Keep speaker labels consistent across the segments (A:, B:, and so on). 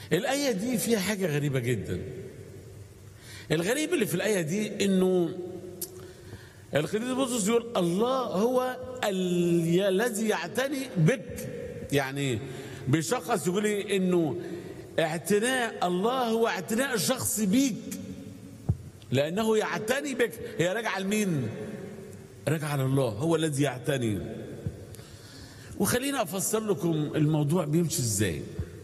A: الآية دي فيها حاجة غريبة جدا الغريب اللي في الآية دي إنه القديس بطرس يقول الله هو ال- الذي يعتني بك يعني بيشخص يقول إيه؟ إنه اعتناء الله هو اعتناء الشخص بيك لأنه يعتني بك هي راجعة لمين؟ راجعة لله هو الذي يعتني وخلينا أفسر لكم الموضوع بيمشي إزاي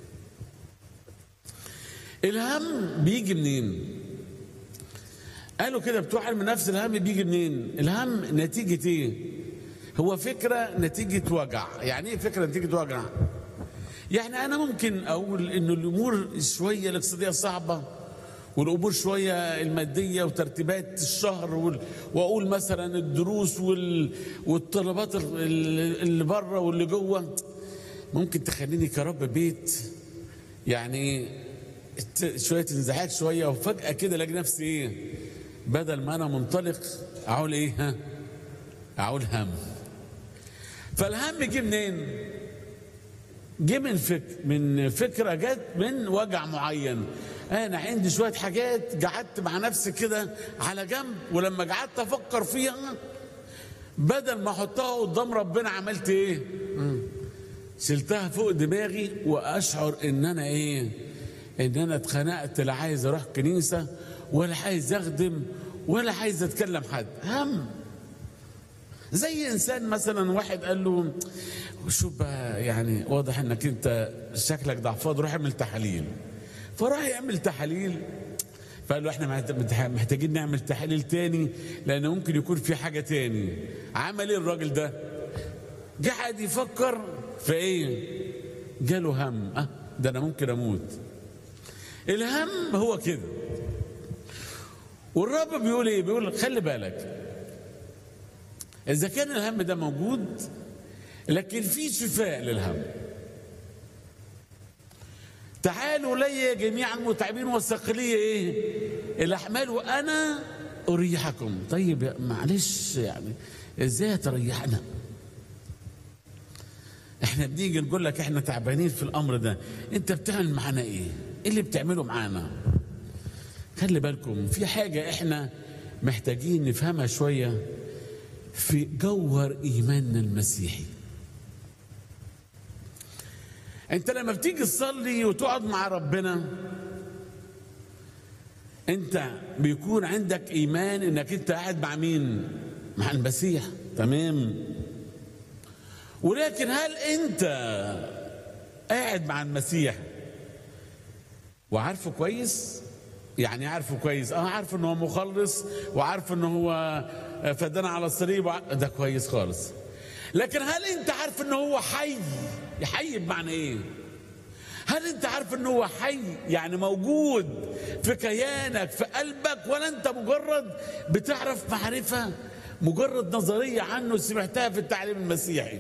A: الهم بيجي منين قالوا كده بتوع علم النفس الهم بيجي منين الهم نتيجة ايه هو فكرة نتيجة وجع يعني ايه فكرة نتيجة وجع يعني انا ممكن اقول انه الامور شوية الاقتصادية صعبة والامور شويه الماديه وترتيبات الشهر وال... واقول مثلا الدروس وال... والطلبات ال- اللي بره واللي جوه ممكن تخليني كرب بيت يعني ت- شويه انزعاج شويه وفجاه كده الاقي نفسي ايه بدل ما انا منطلق اقول ايه ها اقول هم فالهم جه منين جه من فك من فكره جت من وجع معين انا عندي شويه حاجات قعدت مع نفسي كده على جنب ولما قعدت افكر فيها بدل ما احطها قدام ربنا عملت ايه مم. شلتها فوق دماغي واشعر ان انا ايه ان انا اتخنقت لا عايز اروح كنيسه ولا عايز اخدم ولا عايز اتكلم حد هم زي انسان مثلا واحد قال له شوف بقى يعني واضح انك انت شكلك ضعفان روح اعمل تحاليل فراح يعمل تحاليل فقال له احنا محت- محتاجين نعمل تحاليل تاني لان ممكن يكون في حاجه تاني عمل ايه الراجل ده قعد يفكر في ايه جاله هم اه ده انا ممكن اموت الهم هو كده والرب بيقول ايه بيقول خلي بالك اذا كان الهم ده موجود لكن في شفاء للهم تعالوا لي جميعا متعبين والثقلية ايه الاحمال وانا اريحكم طيب يا- معلش يعني ازاي هتريحنا احنا بنيجي نقول لك احنا تعبانين في الامر ده انت بتعمل معانا ايه ايه اللي بتعمله معانا خلي بالكم في حاجة احنا محتاجين نفهمها شوية في جوهر ايماننا المسيحي انت لما بتيجي تصلي وتقعد مع ربنا انت بيكون عندك ايمان انك انت قاعد مع مين مع المسيح تمام ولكن هل انت قاعد مع المسيح وعارفه كويس يعني عارفه كويس اه عارف ان هو مخلص وعارف ان هو فدانا على الصليب وع- ده كويس خالص لكن هل انت عارف ان هو حي حي بمعنى ايه هل انت عارف ان هو حي يعني موجود في كيانك في قلبك ولا انت مجرد بتعرف معرفة مجرد نظرية عنه سمعتها في التعليم المسيحي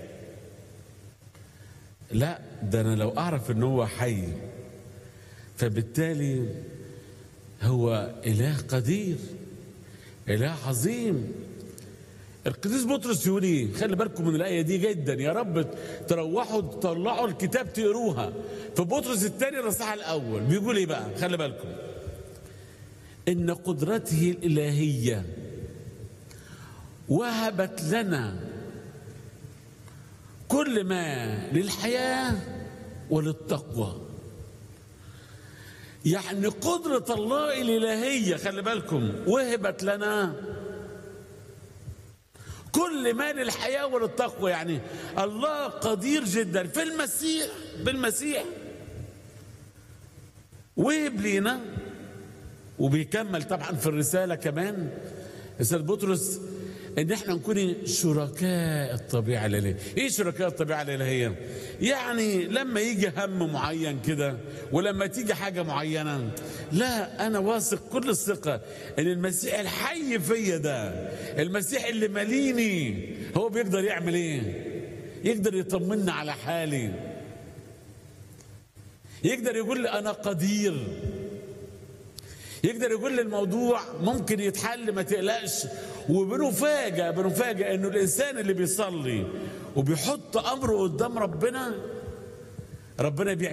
A: لا ده انا لو اعرف ان هو حي فبالتالي هو اله قدير اله عظيم القديس بطرس يقول ايه خلي بالكم من الايه دي جدا يا رب تروحوا تطلعوا الكتاب تقروها في بطرس الثاني الاصحاح الاول بيقول ايه بقى خلي بالكم ان قدرته الالهيه وهبت لنا كل ما للحياه وللتقوى يعني قدرة الله الإلهية خلي بالكم وهبت لنا كل ما للحياة وللتقوى يعني الله قدير جدا في المسيح بالمسيح وهب لينا وبيكمل طبعا في الرسالة كمان رسالة بطرس ان احنا نكون شركاء الطبيعة الإلهية ايه شركاء الطبيعة الإلهية يعني لما يجي هم معين كده ولما تيجي حاجة معينة لا انا واثق كل الثقة ان المسيح الحي فيا ده المسيح اللي ماليني هو بيقدر يعمل ايه يقدر يطمنا على حالي يقدر يقول لي انا قدير يقدر يقول لي الموضوع ممكن يتحل ما تقلقش وبنفاجأ بنفاجأ انه الانسان اللي بيصلي وبيحط امره قدام ربنا ربنا بيعمل